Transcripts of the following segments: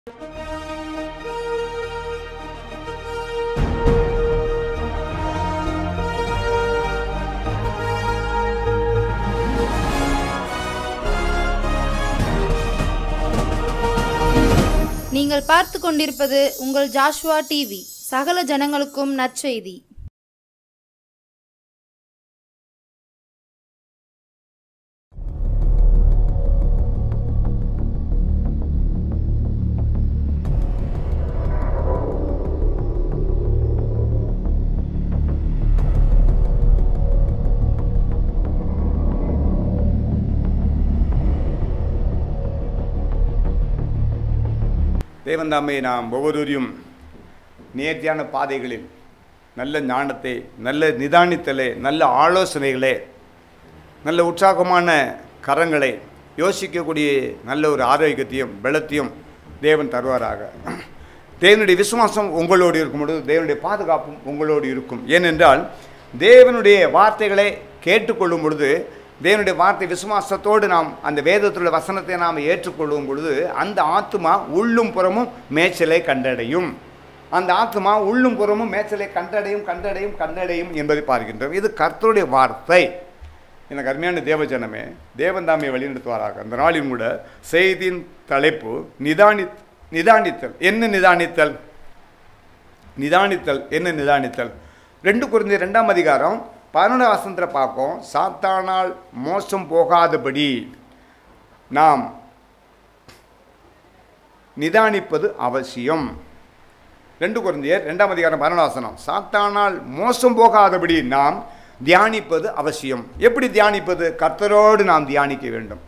நீங்கள் பார்த்து கொண்டிருப்பது உங்கள் ஜாஷ்வா டிவி சகல ஜனங்களுக்கும் நற்செய்தி தேவன் தாமே நாம் ஒவ்வொருவரையும் நேர்த்தியான பாதைகளில் நல்ல ஞானத்தை நல்ல நிதானித்தலே நல்ல ஆலோசனைகளே நல்ல உற்சாகமான கரங்களை யோசிக்கக்கூடிய நல்ல ஒரு ஆரோக்கியத்தையும் பலத்தையும் தேவன் தருவாராக தேவனுடைய விசுவாசம் உங்களோடு இருக்கும் பொழுது தேவனுடைய பாதுகாப்பும் உங்களோடு இருக்கும் ஏனென்றால் தேவனுடைய வார்த்தைகளை கேட்டுக்கொள்ளும் பொழுது தேவனுடைய வார்த்தை விசுவாசத்தோடு நாம் அந்த வேதத்துள்ள வசனத்தை நாம் ஏற்றுக்கொள்ளும் பொழுது அந்த ஆத்மா உள்ளும் புறமும் மேய்ச்சலை கண்டடையும் அந்த ஆத்மா உள்ளும் புறமும் மேய்ச்சலை கண்டடையும் கண்டடையும் கண்டடையும் என்பதை பார்க்கின்றோம் இது கர்த்தருடைய வார்த்தை எனக்கு அருமையான தேவஜனமே தேவன் தாமே வழிநடத்துவாராக அந்த நாளின் கூட செய்தியின் தலைப்பு நிதானி நிதானித்தல் என்ன நிதானித்தல் நிதானித்தல் என்ன நிதானித்தல் ரெண்டு குறைந்த ரெண்டாம் அதிகாரம் பதினொன்றாம் வசனத்தில் பார்ப்போம் சாத்தானால் மோசம் போகாதபடி நாம் நிதானிப்பது அவசியம் ரெண்டு குழந்தையர் ரெண்டாம் அதிகாரம் பரணாசனம் சாத்தானால் மோசம் போகாதபடி நாம் தியானிப்பது அவசியம் எப்படி தியானிப்பது கர்த்தரோடு நாம் தியானிக்க வேண்டும்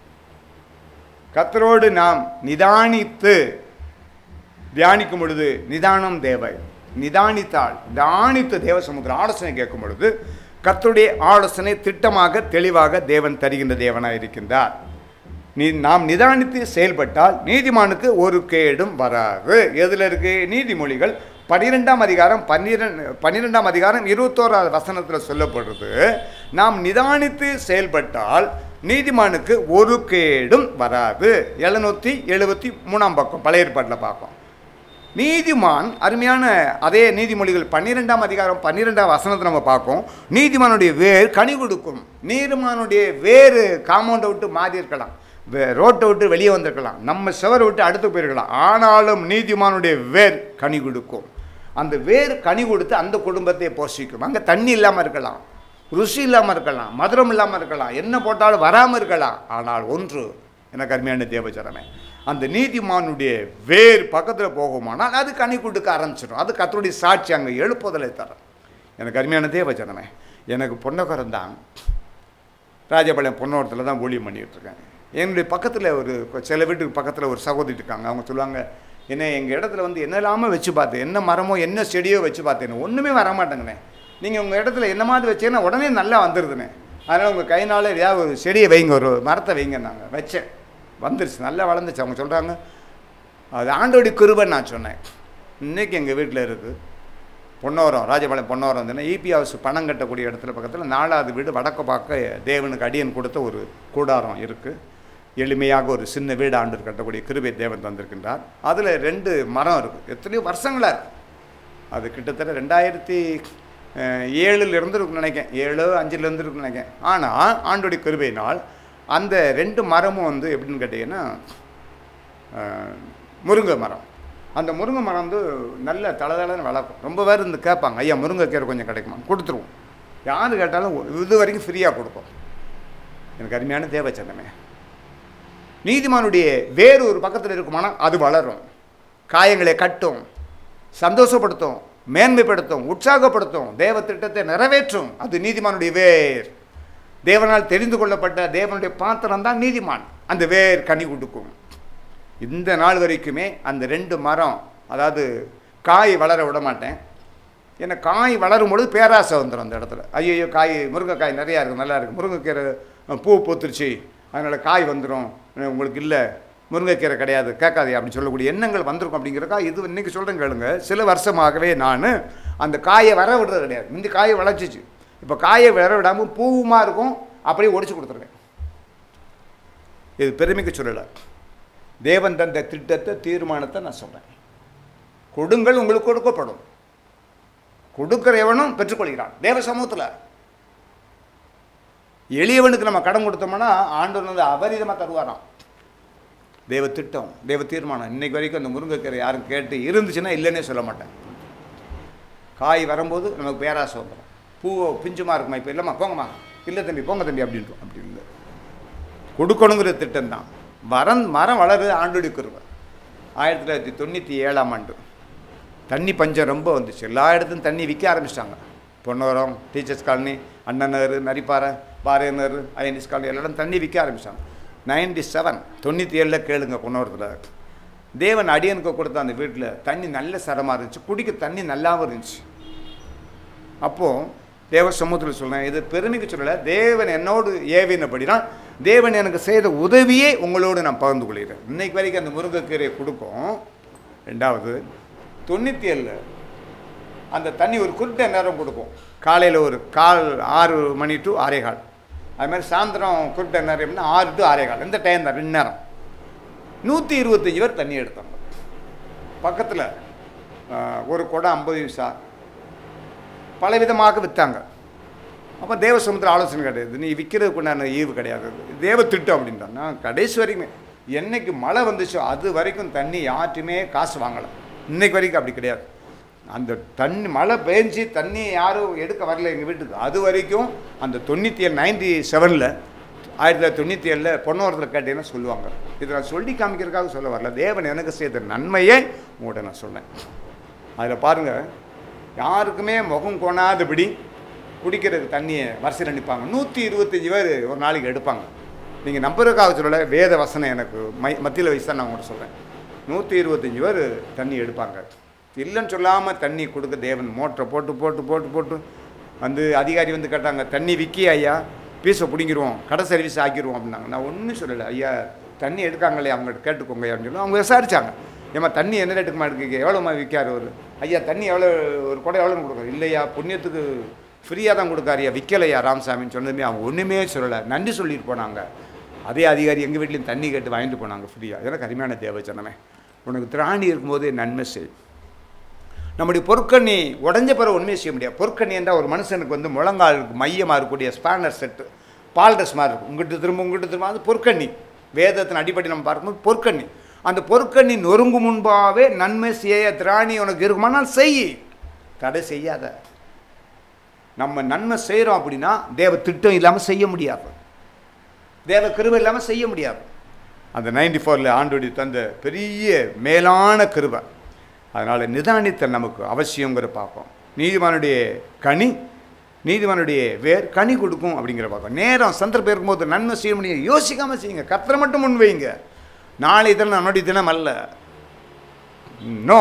கர்த்தரோடு நாம் நிதானித்து தியானிக்கும் பொழுது நிதானம் தேவை நிதானித்தால் தியானித்து தேவ சமுத்திர ஆலோசனை கேட்கும் பொழுது கர்த்தருடைய ஆலோசனை திட்டமாக தெளிவாக தேவன் தருகின்ற தேவனாக இருக்கின்றார் நீ நாம் நிதானித்து செயல்பட்டால் நீதிமானுக்கு ஒரு கேடும் வராது எதில் இருக்கு நீதிமொழிகள் பன்னிரெண்டாம் அதிகாரம் பன்னிரெண்டு பன்னிரெண்டாம் அதிகாரம் இருபத்தோராவது வசனத்தில் சொல்லப்படுறது நாம் நிதானித்து செயல்பட்டால் நீதிமானுக்கு ஒரு கேடும் வராது எழுநூற்றி எழுபத்தி மூணாம் பக்கம் பழைய ஏற்பாட்டில் பார்ப்போம் நீதிமான் அருமையான அதே நீதிமொழிகள் பன்னிரெண்டாம் அதிகாரம் பன்னிரெண்டாம் வசனத்தை நம்ம பார்ப்போம் நீதிமானுடைய வேர் கனி கொடுக்கும் நீதிமானுடைய வேறு காம்பவுண்டை விட்டு மாறி இருக்கலாம் வே- ரோட்டை விட்டு வெளியே வந்திருக்கலாம் நம்ம சுவரை விட்டு அடுத்து போயிருக்கலாம் ஆனாலும் நீதிமானுடைய வேர் கனி கொடுக்கும் அந்த வேர் கனி கொடுத்து அந்த குடும்பத்தை போஷிக்கும் அங்கே தண்ணி இல்லாமல் இருக்கலாம் ருசி இல்லாமல் இருக்கலாம் மதுரம் இல்லாமல் இருக்கலாம் என்ன போட்டாலும் வராமல் இருக்கலாம் ஆனால் ஒன்று எனக்கு அருமையான தேவச்சரமே அந்த நீதிமானுடைய வேர் பக்கத்தில் போகுமானால் அது கனி கொடுக்க ஆரம்பிச்சிடும் அது கத்தருடைய சாட்சி அங்கே எழுப்புதலை தரும் எனக்கு அருமையான தேவச்சனமே எனக்கு பொன்னகரம் தான் ராஜபாளையம் பொன்னோரத்தில் தான் ஊழியம் பண்ணிகிட்டு இருக்கேன் என்னுடைய பக்கத்தில் ஒரு சில வீட்டுக்கு பக்கத்தில் ஒரு சகோதரி இருக்காங்க அவங்க சொல்லுவாங்க என்ன எங்கள் இடத்துல வந்து என்னெல்லாமோ வச்சு பார்த்தேன் என்ன மரமோ என்ன செடியோ வச்சு பார்த்தேன் ஒன்றுமே வர மாட்டேங்கண்ணே நீங்கள் உங்கள் இடத்துல என்ன மாதிரி வச்சீங்கன்னா உடனே நல்லா வந்துடுதுண்ணே அதனால் உங்கள் கையினால் ஏதாவது ஒரு செடியை வைங்க ஒரு மரத்தை வைங்க நாங்கள் வச்சேன் வந்துருச்சு நல்லா வளர்ந்துச்சு அவங்க சொல்கிறாங்க அது ஆண்டோடி கிருபை நான் சொன்னேன் இன்றைக்கி எங்கள் வீட்டில் இருக்குது பொன்னோரம் ராஜபாளையம் பொன்னோரம் வந்து இபி ஹவுஸ் பணம் கட்டக்கூடிய இடத்துல பக்கத்தில் நாலாவது வீடு வடக்கு பார்க்க தேவனுக்கு அடியன் கொடுத்த ஒரு கூடாரம் இருக்குது எளிமையாக ஒரு சின்ன வீடு ஆண்டு கட்டக்கூடிய கிருபை தேவன் தந்திருக்கின்றார் அதில் ரெண்டு மரம் இருக்குது எத்தனையோ வருஷங்களாக இருக்கு அது கிட்டத்தட்ட ரெண்டாயிரத்தி அஹ், ஏழுல இருந்து இருக்குன்னு நினைக்கிறேன் ஏழு அஞ்சுல இருந்து இருக்குன்னு நினைக்கிறேன் ஆனால் ஆண்டோடைய கிருபையினால் அந்த ரெண்டு மரமும் வந்து எப்படின்னு கேட்டிங்கன்னா அஹ், முருங்கை மரம் அந்த முருங்கை மரம் வந்து நல்ல தளதளன்னு வளர்க்கும் ரொம்ப பேர் இருந்து கேட்பாங்க ஐயா முருங்கைக்கீரை கொஞ்சம் கிடைக்குமா கொடுத்துருவோம் யார் கேட்டாலும் இது வரைக்கும் ஃப்ரீயாக கொடுப்போம் எனக்கு அருமையான தேவை சென்னமே நீதிமானுடைய வேறு ஒரு பக்கத்தில் இருக்குமானால் அது வளரும் காயங்களை கட்டும் சந்தோஷப்படுத்தும் மேன்மைப்படுத்தும் உற்சாகப்படுத்தும் தேவ திட்டத்தை நிறைவேற்றும் அது நீதிமானுடைய வேர் தேவனால் தெரிந்து கொள்ளப்பட்ட தேவனுடைய பாத்திரம் தான் நீதிமான் அந்த வேர் கனி கொடுக்கும் இந்த நாள் வரைக்குமே அந்த ரெண்டு மரம் அதாவது காய் வளர விட மாட்டேன் ஏன்னா காய் வளரும் பொழுது பேராசை வந்துடும் அந்த இடத்துல ஐயோ காய் முருங்கைக்காய் நிறையா இருக்குது நல்லா இருக்குது முருங்கைக்கீரை அஹ், பூ பூத்துருச்சு அதனால் காய் வந்துடும் உங்களுக்கு இல்லை முருங்கைக்கீரை கிடையாது கேட்காதே அப்படின்னு சொல்லக்கூடிய எண்ணங்கள் வந்திருக்கும் அப்படிங்கிறக்கா இது இன்றைக்கி சொல்கிறேன் கேளுங்க சில வருஷமாகவே நான் அந்த காயை வர விடுறது கிடையாது முந்தி காயை வளர்ச்சிச்சு இப்போ காயை வர விடாமல் பூவுமா இருக்கும் அப்படியே ஒடிச்சு கொடுத்துருவேன் இது பெருமைக்கு சொல்லலை தேவன் தந்த திட்டத்தை தீர்மானத்தை நான் சொல்கிறேன் கொடுங்கள் உங்களுக்கு கொடுக்கப்படும் கொடுக்கிற எவனும் பெற்றுக்கொள்கிறான் தேவ சமூகத்தில் எளியவனுக்கு நம்ம கடன் கொடுத்தோம்னா ஆண்டவர் வந்து அபரிதமாக தருவாராம் தேவ திட்டம் தேவ தீர்மானம் இன்னைக்கு வரைக்கும் அந்த முருங்கைக்கீரை யாரும் கேட்டு இருந்துச்சுன்னா இல்லைன்னே சொல்ல மாட்டேன் காய் வரும்போது நமக்கு பேராசை வந்துடும் பூ பிஞ்சுமா இருக்குமா இப்போ இல்லைம்மா போங்கம்மா இல்லை தம்பி போங்க தம்பி அப்படின்ட்டு அப்படி இல்லை கொடுக்கணுங்கிற திட்டம் தான் மரம் மரம் வளருது ஆண்டுடி குருவை ஆயிரத்தி தொள்ளாயிரத்தி தொண்ணூற்றி ஏழாம் ஆண்டு தண்ணி பஞ்சம் ரொம்ப வந்துச்சு எல்லா இடத்துலையும் தண்ணி விற்க ஆரம்பிச்சிட்டாங்க பொன்னோரம் teachers colony Annan Nagar Naripparai Bharathiya Nagar INS colony எல்லா இடம் தண்ணி விற்க ஆரம்பிச்சிட்டாங்க நைன்டி செவன் தொண்ணூற்றி ஏழில் கேளுங்க பொன்னோரத்தில் தேவன் அடியனுக்கு கொடுத்த அந்த வீட்டில் தண்ணி நல்ல சரமாக இருந்துச்சு குடிக்க தண்ணி நல்லாவும் இருந்துச்சு அப்போது தேவ சமூகத்தில் சொல்கிறேன் இது பெருமைக்கு சொல்லலை தேவன் என்னோடு ஏவினபடினா தேவன் எனக்கு செய்த உதவியே உங்களோடு நான் பகிர்ந்து கொள்கிறேன் இன்னைக்கு வரைக்கும் அந்த முருங்கைக்கீரையை கொடுக்கும் ரெண்டாவது தொண்ணூற்றி ஏழில் அந்த தண்ணி ஒரு குறிப்பிட்ட நேரம் கொடுக்கும் காலையில் ஒரு கால் ஆறு மணி டு ஆறே கால் அது மாதிரி சாயந்தரம் குறிப்பிட்ட நேரம்னா ஆறு டு ஆறே கால் இந்த டைம் தான் ரெண்டு நேரம் நூற்றி இருபத்தஞ்சி பேர் தண்ணி எடுத்தாங்க பக்கத்தில் ஒரு குடம் ஐம்பது பைசா பலவிதமாக விற்றாங்க அப்போ தேவ சமுத்திர ஆலோசனை கிடையாது நீ விற்கிறதுக்கு உண்டான ஈவு கிடையாது தேவ திட்டம் அப்படின்றான் நான் கடைசி வரைக்கும் என்னைக்கு மழை வந்துச்சோ அது வரைக்கும் தண்ணி யார்ட்டுமே காசு வாங்கலை இன்னைக்கு வரைக்கும் அப்படி கிடையாது அந்த தண்ணி மழை பெஞ்சு தண்ணி யாரும் எடுக்க வரல எங்கள் வீட்டுக்கு அது வரைக்கும் அந்த தொண்ணூற்றி ஏழு நைன்டி செவனில் ஆயிரத்தி தொள்ளாயிரத்தி தொண்ணூற்றி ஏழில் பொன்னோரத்தில் கேட்டீங்கன்னா சொல்லுவாங்க இதை நான் சொல்லி காமிக்கிறதுக்காக சொல்ல வரல தேவன் எனக்கு செய்த நன்மையே உங்கள்கிட்ட நான் சொன்னேன் அதில் பாருங்கள் யாருக்குமே முகம் கொணாதபடி குடிக்கிறதுக்கு தண்ணியை வரிசையில் நிற்பாங்க நூற்றி இருபத்தஞ்சி பேர் ஒரு நாளைக்கு எடுப்பாங்க நீங்கள் நம்புறதுக்காக சொல்லலை வேத வசனம் எனக்கு மை மத்தியில் வயசு தான் நான் உங்கள்கிட்ட சொல்கிறேன் நூற்றி இருபத்தஞ்சி பேர் தண்ணி எடுப்பாங்க இல்லைன்னு சொல்லாமல் தண்ணி கொடுக்க தேவன் மோட்டரை போட்டு போட்டு போட்டு போட்டு வந்து அதிகாரி வந்து கேட்டாங்க தண்ணி விற்கி ஐயா பீஸை பிடிங்கிருவோம் கடை சர்வீஸ் ஆக்கிடுவோம் அப்படின்னாங்க நான் ஒன்றும் சொல்லலை ஐயா தண்ணி எடுக்காங்களே அவங்கள்ட்ட கேட்டுக்கோங்க அப்படின்னு சொல்லி அவங்க விசாரிச்சாங்க ஏம்மா தண்ணி என்ன ரேட்டுக்குமா எடுக்கீங்க எவ்வளோமா விற்காரு ஒரு ஐயா தண்ணி எவ்வளோ ஒரு குடம் எவ்வளோன்னு கொடுக்குறாரு இல்லையா புண்ணியத்துக்கு ஃப்ரீயாக தான் கொடுக்காருயா விற்கலையா ராமசாமின்னு சொன்னதுமே அவங்க ஒன்றுமே சொல்லலை நன்றி சொல்லிட்டு போனாங்க அதே அதிகாரி எங்கள் வீட்லேயும் தண்ணி கேட்டு வாங்கிட்டு போனாங்க ஃப்ரீயாக எனக்கு அருமையான தேவச்சனமே உனக்கு திராணி இருக்கும்போதே நன்மை செய் நம்முடைய பொற்கண்ணி உடஞ்ச பிறகு உண்மையை செய்ய முடியாது பொற்கண்ணி என்றால் ஒரு மனுஷனுக்கு வந்து முழங்காலுக்கு மையமாக இருக்கக்கூடிய ஸ்பேனர் செட்டு பால் ட்ரெஸ் மாதிரி இருக்கும் உங்கள்கிட்ட திரும்ப உங்கள்கிட்ட திரும்ப அது பொற்கண்ணி வேதத்தின் அடிப்படை நம்ம பார்க்கும்போது பொற்கண்ணி அந்த பொற்கண்ணி நொறுங்கு முன்பாகவே நன்மை செய்ய திராணி உனக்கு இருக்குமானால் செய் தடை செய்யாத நம்ம நன்மை செய்கிறோம் அப்படின்னா தேவ திட்டம் இல்லாமல் செய்ய முடியாது தேவ கிருபை இல்லாமல் செய்ய முடியாது அந்த நைன்டி ஃபோரில் ஆண்டோடி தந்த பெரிய மேலான கிருபை அதனால் நிதானித்தல் நமக்கு அவசியங்கிற பார்ப்போம் நீதிமானுடைய கனி நீதிமானுடைய வேர் கனி கொடுக்கும் அப்படிங்கிற பார்ப்போம் நேரம் சந்தர்ப்பம் இருக்கும்போது நன்மை செய்ய முடியும் யோசிக்காமல் செய்யுங்க கத்தரை மட்டும் முன் வைங்க நாளை தினம் நம்முடைய தினம் அல்ல நோ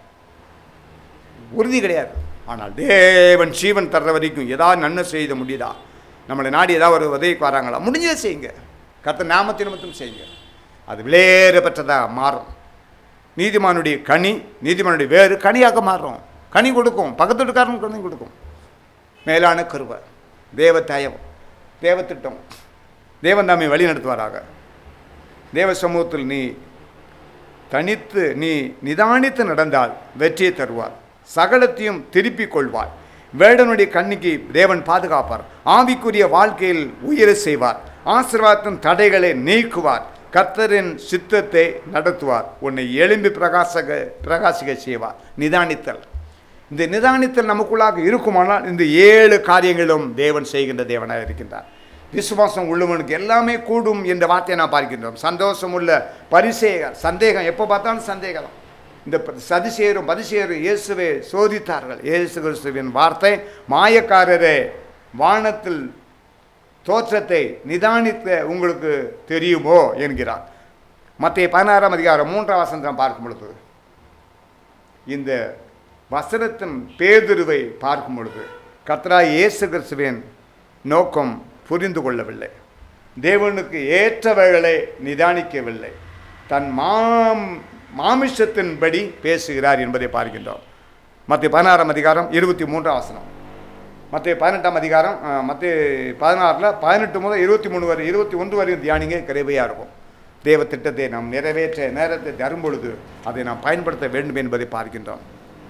உறுதி கிடையாது ஆனால் தேவன் ஜீவன் தர்ற வரைக்கும் ஏதாவது நன்மை செய்த முடியுதா நம்மளை நாடி ஏதாவது ஒரு உதவிக்கு வராங்களா முடிஞ்சதை செய்யுங்க கத்த நாமத்தின் மட்டும் செய்யுங்க அது விளையேற பெற்றதாக மாறும் நீதிமானுடைய கனி நீதிமானுடைய வேறு கனியாக மாறும் கனி கொடுக்கும் பக்கத்து வீட்டுக்காரனுக்கு கனி கொடுக்கும் மேலான கருவை தேவ தயம் தேவ திட்டம் தேவன் தாமே வழி நடத்துவாராக தேவ சமூகத்தில் நீ தனித்து நீ நிதானித்து நடந்தால் வெற்றியை தருவார் சகலத்தையும் திருப்பிக் கொள்வார் வேடனுடைய கண்ணிக்கு தேவன் பாதுகாப்பார் ஆவிக்குரிய வாழ்க்கையில் உயர செய்வார் ஆசீர்வாதத்தின் தடைகளை நீக்குவார் கர்த்தரின் சித்தத்தை நடத்துவார் உன்னை எழும்பி பிரகாசக பிரகாசிக்க செய்வார் நிதானித்தல் இந்த நிதானித்தல் நமக்குள்ளாக இருக்குமானால் இந்த ஏழு காரியங்களும் தேவன் செய்கின்ற தேவனாக இருக்கின்றார் விசுவாசம் உள்ளவனுக்கு எல்லாமே கூடும் என்ற வார்த்தையை நான் பார்க்கின்றோம் சந்தோஷம் உள்ள பரிசேகர் சந்தேகம் எப்போ பார்த்தாலும் சந்தேகம் இந்த சதிசேரும் பதிசேரும் இயேசுவை சோதித்தார்கள் இயேசு கிறிஸ்துவின் வார்த்தை மாயக்காரரே வானத்தில் தோற்றத்தை நிதானித்த உங்களுக்கு தெரியுமோ என்கிறார் மத்திய பதினாறாம் அதிகாரம் மூன்றாம் வசனம் பார்க்கும் பொழுது இந்த வசனத்தின் பேதுருவை பார்க்கும் பொழுது கத்ரா இயேசு கிறிஸ்துவின் நோக்கம் புரிந்து கொள்ளவில்லை தேவனுக்கு ஏற்றவைகளை நிதானிக்கவில்லை தன் மாம் மாமிஷத்தின்படி பேசுகிறார் என்பதை பார்க்கின்றோம் மத்திய பதினாறாம் அதிகாரம் இருபத்தி மூன்றாம் வசனம் மத்திய பதினெட்டாம் அதிகாரம் மத்திய பதினாறில் பதினெட்டு முதல் இருபத்தி மூணு வரை இருபத்தி ஒன்று வரையும் தியானிங்க கிரைவையாக இருக்கும் தேவ திட்டத்தை நாம் நிறைவேற்ற நேரத்தை தரும் பொழுது அதை நாம் பயன்படுத்த வேண்டும் என்பதை பார்க்கின்றோம்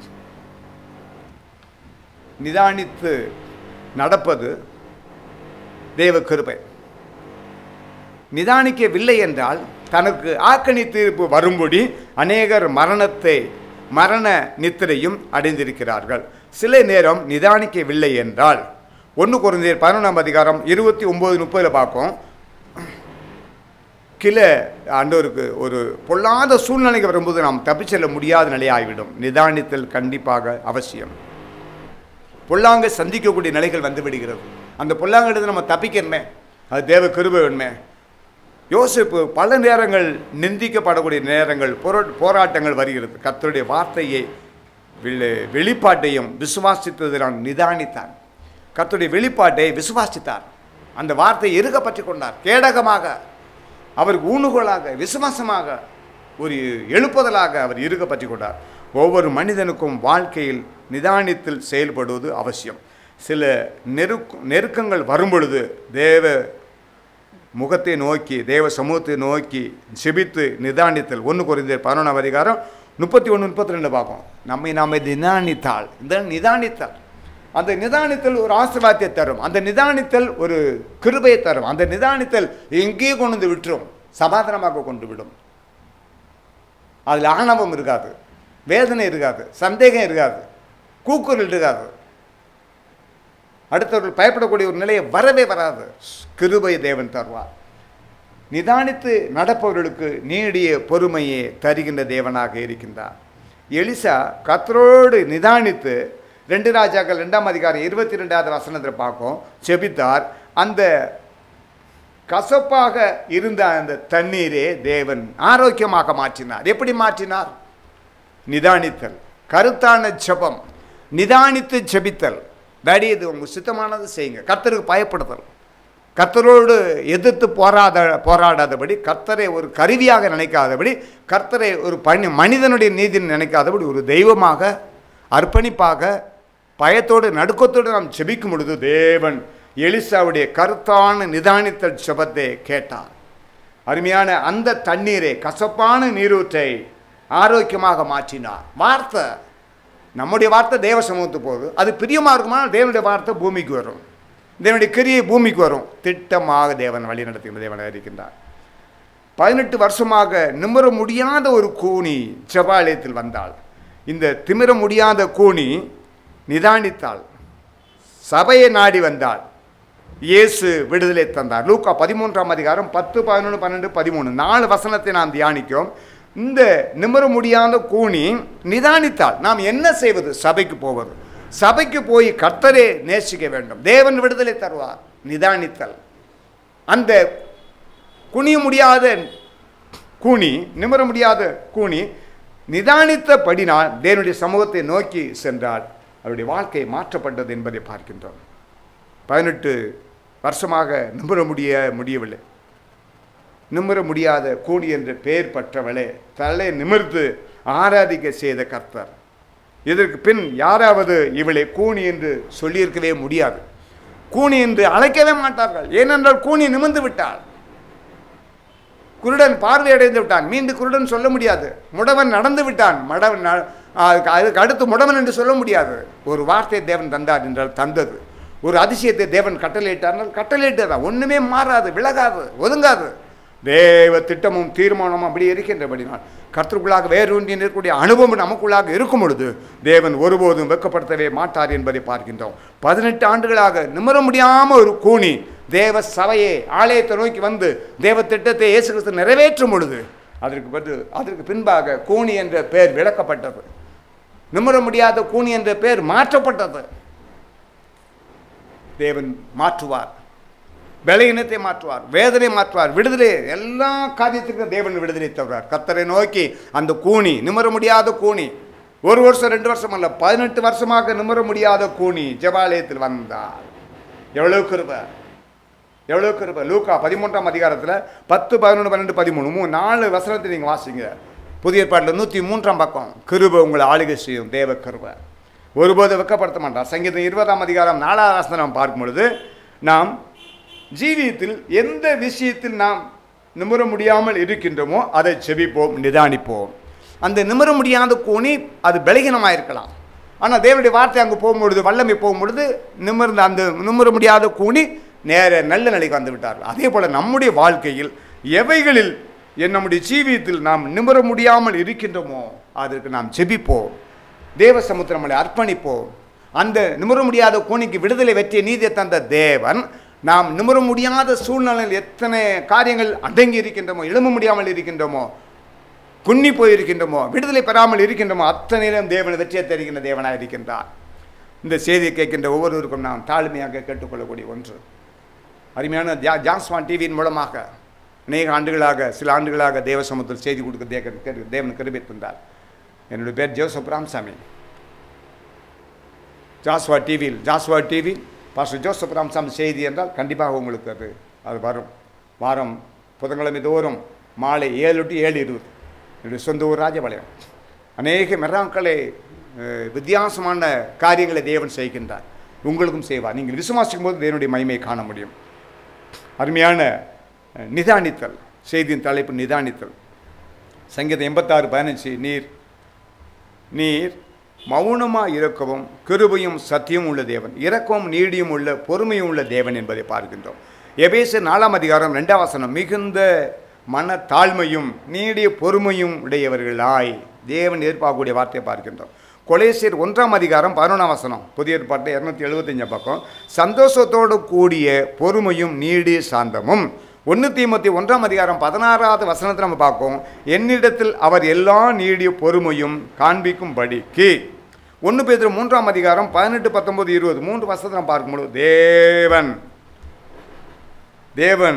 நிதானித்து நடப்பது தேவ கிருபை நிதானிக்கவில்லை என்றால் தனக்கு ஆக்கணி தீர்ப்பு வரும்படி அநேகர் மரணத்தை மரண நித்திரையும் அடைந்திருக்கிறார்கள் சில நேரம் நிதானிக்கவில்லை என்றால் ஒன்று குறைந்தர் பதினொன்றாம் அதிகாரம் இருபத்தி ஒம்பது முப்பதில் பார்க்கும் கில ஆண்டவருக்கு ஒரு பொல்லாத சூழ்நிலைக்கு வரும்போது நாம் தப்பிச் செல்ல முடியாத நிலையாகிவிடும் நிதானித்தல் கண்டிப்பாக அவசியம் பொல்லாங்க சந்திக்கக்கூடிய நிலைகள் வந்து விடுகிறது அந்த பொல்லாங்கிட்ட நம்ம தப்பிக்கணுமே அது தேவ கிருபை வேணுமே யோசிப்பு பல நேரங்கள் நிந்திக்கப்படக்கூடிய நேரங்கள் போரா போராட்டங்கள் வருகிறது கர்த்தருடைய வார்த்தையை வெளி- வெளிப்பாட்டையும் விசுவாசித்தது நான் நிதானித்தான் கர்த்தருடைய வெளிப்பாட்டை விசுவாசித்தார் அந்த வார்த்தையை இருக பற்றி கொண்டார் கேடகமாக அவருக்கு ஊணுகோலாக விசுவாசமாக ஒரு எழுப்புதலாக அவர் இருக பற்றி கொண்டார் ஒவ்வொரு மனிதனுக்கும் வாழ்க்கையில் நிதானித்தில் செயல்படுவது அவசியம் சில நெருக் நெருக்கங்கள் வரும்பொழுது தேவ முகத்தை நோக்கி தேவ சமூகத்தை நோக்கி செபித்து நிதானித்தல் ஒன்று குறைந்த பதினொன்றாம் அதிகாரம் முப்பத்தி ஒன்று முப்பத்தி ரெண்டு பார்ப்போம் நம்மை நாம நிதானித்தால் இந்த நிதானித்தால் அந்த நிதானித்தல் ஒரு ஆசீர்வாதத்தை தரும் அந்த நிதானித்தல் ஒரு கிருபையை தரும் அந்த நிதானித்தல் எங்கேயே கொண்டு வந்து விட்டுரும் சமாதானமாக கொண்டு விடும் அதில் ஆணவம் இருக்காது வேதனை இருக்காது சந்தேகம் இருக்காது கூக்குரல் இருக்காது அடுத்தவர்கள் பயப்படக்கூடிய ஒரு நிலையை வரவே வராது கிருபை தேவன் தருவார் நிதானித்து நடப்பவர்களுக்கு நீடிய பொறுமையை தருகின்ற தேவனாக இருக்கின்றார் எலிசா கத்தரோடு நிதானித்து ரெண்டு ராஜாக்கள் ரெண்டாம் அதிகாரம் இருபத்தி ரெண்டாவது வசனத்தில் பார்க்கும் செபித்தார் அந்த கசப்பாக இருந்த அந்த தண்ணீரே தேவன் ஆரோக்கியமாக மாற்றினார் எப்படி மாற்றினார் நிதானித்தல் கருத்தான ஜெபம் நிதானித்து ஜெபித்தல் டாடி இது உங்கள் சுத்தமானது செய்யுங்க கர்த்தருக்கு பயப்படுதல் கர்த்தரோடு எதிர்த்து போராட போராடாதபடி கர்த்தரை ஒரு கருவியாக நினைக்காதபடி கர்த்தரை ஒரு பணி மனிதனுடைய நீதி நினைக்காதபடி ஒரு தெய்வமாக அர்ப்பணிப்பாக பயத்தோடு நடுக்கத்தோடு நாம் ஜெபிக்கும் பொழுது தேவன் எலிசாவுடைய கருத்தான நிதானித்தல் ஜெபத்தை கேட்டார் அருமையான அந்த தண்ணீரை கசப்பான நீரூற்றை ஆரோக்கியமாக மாற்றினார் வார்த்தை நம்முடைய வார்த்தை தேவ சமூகத்துக்கு போகுது அது பிரியமாக இருக்குமானால் தேவனுடைய வார்த்தை பூமிக்கு வரும் தேவனுடைய கிரியை பூமிக்கு வரும் திட்டமாக தேவன் வழி நடத்துகின்ற தேவனாக இருக்கின்றார் பதினெட்டு வருஷமாக நிமிர முடியாத ஒரு கூனி ஜபாலயத்தில் வந்தாள் இந்த திமிர முடியாத கூனி நிதானித்தாள் சபையை நாடி வந்தாள் இயேசு விடுதலை தந்தார் லூக்கா பதிமூன்றாம் அதிகாரம் பத்து பதினொன்று பன்னெண்டு பதிமூணு நாலு வசனத்தை நாம் தியானிக்கிறோம் இந்த நிமிர முடியாத கூனி நிதானித்தால் நாம் என்ன செய்வது சபைக்கு போவது சபைக்கு போய் கர்த்தரே நேசிக்க வேண்டும் தேவன் விடுதலை தருவார் நிதானித்தல் அந்த குனிய முடியாத கூனி நிமிர முடியாத கூனி நிதானித்தபடினால் தேவனுடைய சமூகத்தை நோக்கி சென்றால் அவருடைய வாழ்க்கை மாற்றப்பட்டது என்பதை பார்க்கின்றோம் பதினெட்டு வருஷமாக நிமிர முடிய முடியவில்லை நிமிர முடியாத கூனி என்ற பெயர் பெற்றவளே தலை நிமிர்ந்து ஆராதிக்க செய்த கர்த்தர் இதற்கு பின் யாராவது இவளை கூனி என்று சொல்லியிருக்கவே முடியாது கூனி என்று அழைக்கவே மாட்டார்கள் ஏனென்றால் கூனி நிமிர்ந்து விட்டாள் குருடன் பார்வையடைந்து விட்டான் மீண்டும் குருடன் சொல்ல முடியாது முடவன் நடந்து விட்டான் மடவன் ந- அதுக்கு அதுக்கு அடுத்து முடவன் என்று சொல்ல முடியாது ஒரு வார்த்தையை தேவன் தந்தார் என்றால் தந்தது ஒரு அதிசயத்தை தேவன் கட்டளையிட்டார்னால் கட்டளையிட்டதான் ஒன்றுமே மாறாது விலகாது ஒதுங்காது தேவ திட்டமும் தீர்மானமும் அப்படி இருக்கின்றபடினால் கர்த்தருக்குள்ளாக வேரூன்றி நிற்கக்கூடிய அனுபவம் நமக்குள்ளாக இருக்கும் பொழுது தேவன் ஒருபோதும் வெட்கப்படுத்தவே மாட்டார் என்பதை பார்க்கின்றோம் பதினெட்டு ஆண்டுகளாக நிமிர முடியாமல் ஒரு கூனி தேவ சபையை ஆலயத்தை நோக்கி வந்து தேவ திட்டத்தை இயேசு கிறிஸ்து நிறைவேற்றும் பொழுது அதற்கு பிறகு அதற்கு பின்பாக கூனி என்ற பெயர் விளக்கப்பட்டது நிமிர முடியாத கூனி என்ற பெயர் மாற்றப்பட்டது தேவன் மாற்றுவார் பலகீனத்தை மாற்றுவார் வேதனை மாற்றுவார் விடுதலை எல்லா காரியத்துக்கும் தேவன் விடுதலை தருவார் கத்தரை நோக்கி அந்த கூனி நிமிர முடியாத கூனி ஒரு வருஷம் ரெண்டு வருஷம் அல்ல பதினெட்டு வருஷமாக நிமிர முடியாத கூனி ஜெபாலயத்தில் வந்தார் எவ்வளவு கிருபை எவ்வளவு கிருபை லூக்கா பதிமூன்றாம் அதிகாரத்தில் பத்து பதினொன்று பன்னெண்டு பதிமூணு மூணு நாலு வசனத்தை நீங்கள் வாசிங்க புதிய பாட்டில் நூற்றி மூன்றாம் பக்கம் கிருபை உங்களை ஆளுகை செய்யும் தேவ கிருபை ஒருபோது வெட்கப்படுத்த மாட்டார் சங்கீதம் இருபதாம் அதிகாரம் நாலாவது வசனம் பார்க்கும் பொழுது நாம் ஜீவியத்தில் எந்த விஷயத்தில் நாம் நிமிர முடியாமல் இருக்கின்றோமோ அதை செபிப்போம் நிதானிப்போம் அந்த நிமிர முடியாத கூனி அது பலகீனமாக இருக்கலாம் ஆனால் தேவனுடைய வார்த்தை அங்கே போகும்பொழுது வல்லமை போகும்பொழுது நிமிர்ந்த அந்த நிமிர முடியாத கூனி நேர நல்ல நிலைக்கு வந்து விட்டார்கள் அதே போல் நம்முடைய வாழ்க்கையில் எவைகளில் என் நம்முடைய ஜீவியத்தில் நாம் நிமிர முடியாமல் இருக்கின்றோமோ அதற்கு நாம் செபிப்போம் தேவ சமுத்திரமலை அர்ப்பணிப்போம் அந்த நிமிர முடியாத கூனிக்கு விடுதலை வெற்றிய நீதியை தந்த தேவன் நாம் நிமிர முடியாத சூழ்நிலையில் எத்தனை காரியங்கள் அடங்கி இருக்கின்றோமோ எழும்ப முடியாமல் இருக்கின்றோமோ குன்னி போயிருக்கின்றோமோ விடுதலை பெறாமல் இருக்கின்றோமோ அத்தனையிலும் தேவன் வெற்றியை தருகின்ற தேவனாக இருக்கின்றார் இந்த செய்தியை கேட்கின்ற ஒவ்வொருவருக்கும் நாம் தாழ்மையாக கேட்டுக்கொள்ளக்கூடிய ஒன்று அருமையான ஜா ஜாஸ்வான் டிவியின் மூலமாக அநேக ஆண்டுகளாக சில ஆண்டுகளாக தேவ சமூகத்தில் செய்தி கொடுக்க தேவன் தேவன் கிருபை தந்தார் என்னுடைய பேர் ஜோசப் ராமசாமி ஜாஸ்வா டிவியில் Joshua TV pastor Joseph Ramasamy செய்தி என்றால் கண்டிப்பாக உங்களுக்கு அது அது வரும் வாரம் புதன்கிழமை தோறும் மாலை ஏழு டு ஏழு இருபது என்னுடைய சொந்த ஊர் ராஜபாளையம் அநேக மெராக்களை அஹ், வித்தியாசமான காரியங்களை தேவன் செய்கின்றார் உங்களுக்கும் செய்வார் நீங்கள் விசுவாசிக்கும் போது தேவனுடைய மகிமையை காண முடியும் அருமையான அஹ், நிதானித்தல் செய்தியின் தலைப்பு நிதானித்தல் சங்கீதம் எண்பத்தாறு பதினஞ்சு நீர் நீர் மௌனமாக இருக்கவும் கிருபையும் சத்தியம் உள்ள தேவன் இரக்கமும் நீடியும் உள்ள பொறுமையும் உள்ள தேவன் என்பதை பார்க்கின்றோம் எபேசு நாலாம் அதிகாரம் ரெண்டாம் வசனம் மிகுந்த மன தாழ்மையும் நீடிய பொறுமையும் உடையவர்களாய் தேவன் எதிர்பார்க்கக்கூடிய வார்த்தையை பார்க்கின்றோம் கொலேசியர் ஒன்றாம் அதிகாரம் பதினொன்றாம் வசனம் புதிய ஏற்பாட்டு இரநூத்தி எழுபத்தஞ்சாம் பக்கம் சந்தோஷத்தோடு கூடிய பொறுமையும் நீடிய சாந்தமும் ஒன்று தீமத்தி ஒன்றாம் அதிகாரம் பதினாறாவது வசனத்தை நம்ம பார்ப்போம் என்னிடத்தில் அவர் எல்லா நீடிய பொறுமையும் காண்பிக்கும்படிக்கு ஒன்று பேர் மூன்றாம் அதிகாரம் பதினெட்டு பத்தொன்பது இருபது மூன்று வசனத்தை நம்ம பார்க்கும்போது தேவன் தேவன்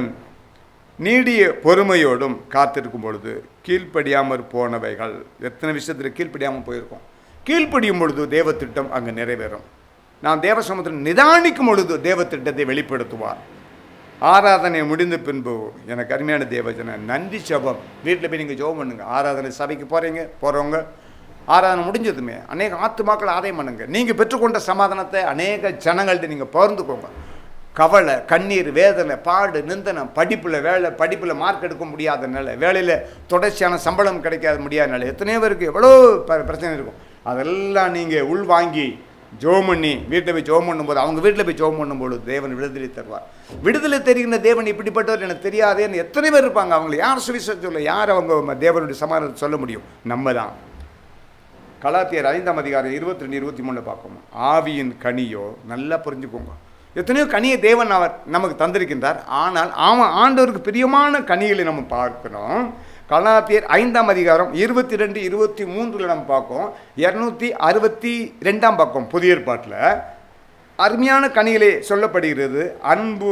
நீடிய பொறுமையோடும் காத்திருக்கும் பொழுது கீழ்ப்படியாமற் போனவைகள் எத்தனை விஷயத்தில் கீழ்ப்படியாமல் போயிருக்கோம் கீழ்ப்படியும் பொழுது தேவ திட்டம் அங்கே நிறைவேறும் நாம் தேவ சமுத்திரம் நிதானிக்கும் பொழுது தேவ திட்டத்தை வெளிப்படுத்துவார் ஆராதனை முடிந்த பின்பு எனக்கு அருமையான தேவஜன நன்றி ஜெபம் வீட்டில் போய் நீங்கள் ஜெபம் பண்ணுங்க ஆராதனை சபைக்கு போகிறீங்க போகிறவங்க ஆராதனை முடிஞ்சதுமே அநேக ஆத்துமாக்கள் ஆதாயம் பண்ணுங்க நீங்கள் பெற்றுக்கொண்ட சமாதானத்தை அநேக ஜனங்கள்ட்ட நீங்கள் பகிர்ந்துக்கோங்க கவலை கண்ணீர் வேதனை பாடு நிந்தனம் படிப்பில் வேலை படிப்பில் மார்க் எடுக்க முடியாத நிலை வேலையில் தொடர்ச்சியான சம்பளம் கிடைக்காத முடியாத நிலை எத்தனையோ பேருக்கு எவ்வளோ ப- பிரச்சனை இருக்கும் அதெல்லாம் நீங்கள் உள்வாங்கி ஜோம் பண்ணி வீட்டில் போய் ஜோம் பண்ணும்போது அவங்க வீட்டில் போய் ஜோம் பண்ணும்போது தேவன் விடுதலை தருவார் விடுதலை தெரிகின்ற தேவன் இப்படிப்பட்டவர் எனக்கு தெரியாதேன்னு எத்தனை பேர் இருப்பாங்க அவங்களை யார் சுவிசேஷம் சொல்ல யார் அவங்க தேவனுடைய சமாதானத்தை சொல்ல முடியும் நம்ம தான் கலாத்தியர் ஐந்தாம் அதிகாரம் இருபத்தி ரெண்டு இருபத்தி மூணில் பார்க்கணும் ஆவியின் கனியோ நல்லா புரிஞ்சுக்கோங்க எத்தனையோ கனியை தேவன் அவர் நமக்கு தந்திருக்கின்றார் ஆனால் அவன் ஆண்டவருக்கு பிரியமான கனிகளை நம்ம பார்க்கிறோம் கலாத்தியர் ஐந்தாம் அதிகாரம் இருபத்தி ரெண்டு இருபத்தி மூன்றில் நம்ம பார்க்கோம் இரநூத்தி அறுபத்தி ரெண்டாம் பக்கம் புதிய ஏற்பாட்டில் அருமையான கனிகளே சொல்லப்படுகிறது அன்பு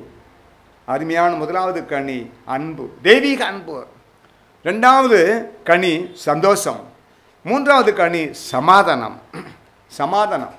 அருமையான முதலாவது கனி அன்பு தெய்வீக அன்பு ரெண்டாவது கனி சந்தோஷம் மூன்றாவது கனி சமாதானம் சமாதானம்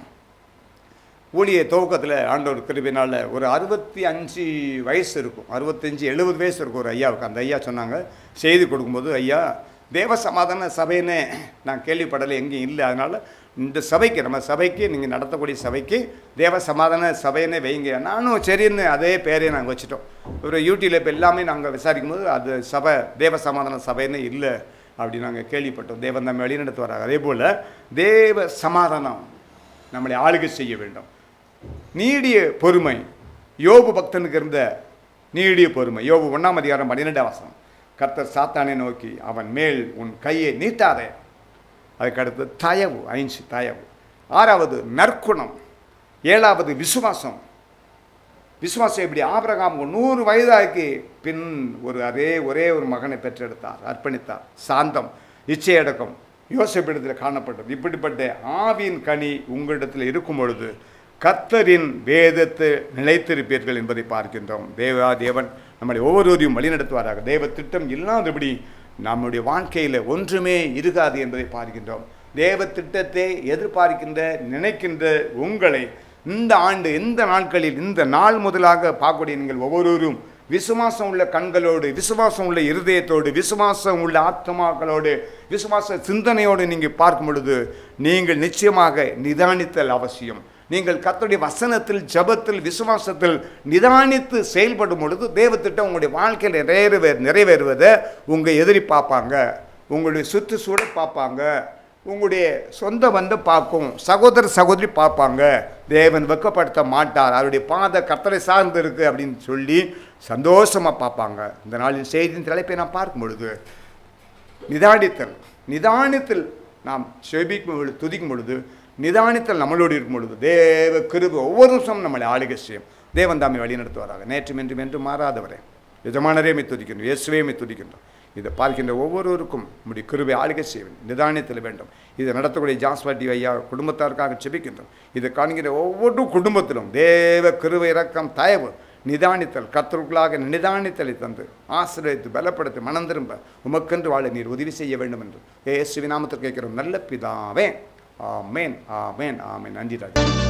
ஊழிய துவக்கத்தில் ஆண்டவர் கிருபினால் ஒரு அறுபத்தி அஞ்சு வயசு இருக்கும் அறுபத்தஞ்சு எழுபது வயசு இருக்கும் ஒரு ஐயாவுக்கு அந்த ஐயா சொன்னாங்க செய்தி கொடுக்கும்போது ஐயா தேவ சமாதான சபைன்னு நான் கேள்விப்படலை எங்கேயும் இல்லை அதனால் இந்த சபைக்கு நம்ம சபைக்கு நீங்கள் நடத்தக்கூடிய சபைக்கு தேவ சமாதான சபைன்னே வைங்க நானும் சரின்னு அதே பேரே நாங்கள் வச்சுட்டோம் ஒரு யூடியூப்ல இப்போ எல்லாமே நாங்கள் விசாரிக்கும் போது அது சபை தேவ சமாதான சபைன்னு இல்லை அப்படி நாங்கள் கேள்விப்பட்டோம் தேவன் நம்ம வழிநடத்து வராங்க அதே போல் தேவ சமாதானம் நம்மளை ஆளுகை செய்ய வேண்டும் நீடிய பொறுமை யோபு பக்தனுக்கு இருந்த நீடிய பொறுமை யோபு ஒன்றாம் அதிகாரம் பன்னிரெண்டாம் வசனம் கர்த்தர் சாத்தானை நோக்கி அவன் மேல் உன் கையை நீட்டாதே அதுக்கடுத்து தயவு ஐந்து தயவு ஆறாவது நற்குணம் ஏழாவது விசுவாசம் விசுவாசம் எப்படி ஆபிரகாம் நூறு வயதாக்கி பின் ஒரு அதே ஒரே ஒரு மகனை பெற்றெடுத்தார் அர்ப்பணித்தார் சாந்தம் இச்சையடக்கம் யோசிப்பிடத்தில் காணப்பட்டது இப்படிப்பட்ட ஆவியின் கனி உங்களிடத்தில் இருக்கும் பொழுது கர்த்தரின் வேதத்தை நிலைத்திருப்பீர்கள் என்பதை பார்க்கின்றோம் தேவா தேவன் நம்மளை ஒவ்வொருவரையும் வழிநடத்துவாராக தேவ திட்டம் இல்லாதபடி நம்முடைய வாழ்க்கையில் ஒன்றுமே இருக்காது என்பதை பார்க்கின்றோம் தேவ திட்டத்தை எதிர்பார்க்கின்ற நினைக்கின்ற உங்களை இந்த ஆண்டு இந்த நாட்களில் இந்த நாள் முதலாக பார்க்கக்கூடிய நீங்கள் ஒவ்வொருவரும் விசுவாசம் உள்ள கண்களோடு விசுவாசம் உள்ள இருதயத்தோடு விசுவாசம் உள்ள ஆத்மாக்களோடு விசுவாச சிந்தனையோடு நீங்கள் பார்க்கும் பொழுது நீங்கள் நிச்சயமாக நிதானித்தல் அவசியம் நீங்கள் கர்த்தருடைய வசனத்தில் ஜெபத்தில் விசுவாசத்தில் நிதானித்து செயல்படும் பொழுது தேவத்திட்டம் உங்களுடைய வாழ்க்கையில் நிறைவேற நிறைவேறுவதை உங்கள் எதிரி பார்ப்பாங்க உங்களுடைய சுற்றுச்சூழல் பார்ப்பாங்க உங்களுடைய சொந்த வந்து பார்க்கும் சகோதர சகோதரி பார்ப்பாங்க தேவன் வெட்கப்படுத்த மாட்டார் அவருடைய பாத கர்த்தரை சார்ந்து இருக்கு அப்படின்னு சொல்லி சந்தோஷமாக பார்ப்பாங்க இந்த நாளின் செய்தியின் தலைப்பை நான் பார்க்கும் பொழுது நிதானித்தல் நிதானத்தில் நாம் செபிக்கும் பொழுது துதிக்கும் பொழுது நிதானித்தல் நம்மளோடு இருக்கும் பொழுது தேவ கிருபை ஒவ்வொரு நிமிஷமும் நம்மளை ஆளுகை செய்யும் தேவன் தாமை வழி நடத்துவாராக நேற்றும் என்றும் என்று மாறாதவரே எஜமானரே மை துதிக்கின்றோம் இயேசுவே மை துதிக்கின்றோம் இதை பார்க்கின்ற ஒவ்வொருவருக்கும் நம்முடைய கிருபை ஆளுகை செய்வேன் நிதானத்தில் வேண்டும் இதை நடத்தக்கூடிய ஜாஸ்வாட்டி ஐயா குடும்பத்தாருக்காக செபிக்கின்றோம் இதை காண்கிற ஒவ்வொரு குடும்பத்திலும் தேவ கிருபை இரக்கம் தயவு நிதானித்தல் கத்தருக்குள்ளாக நிதானித்தலை தந்து ஆசிரியத்து பலப்படுத்தி மனம் திரும்ப உமக்கென்று வாழ நீர் உதவி செய்ய வேண்டும் என்று ஏசுவி நாமத்தில் கேட்கிறோம் நல்ல பிதாவே ஆமேன் ஆமேன் ஆமேன் நன்றி ராஜா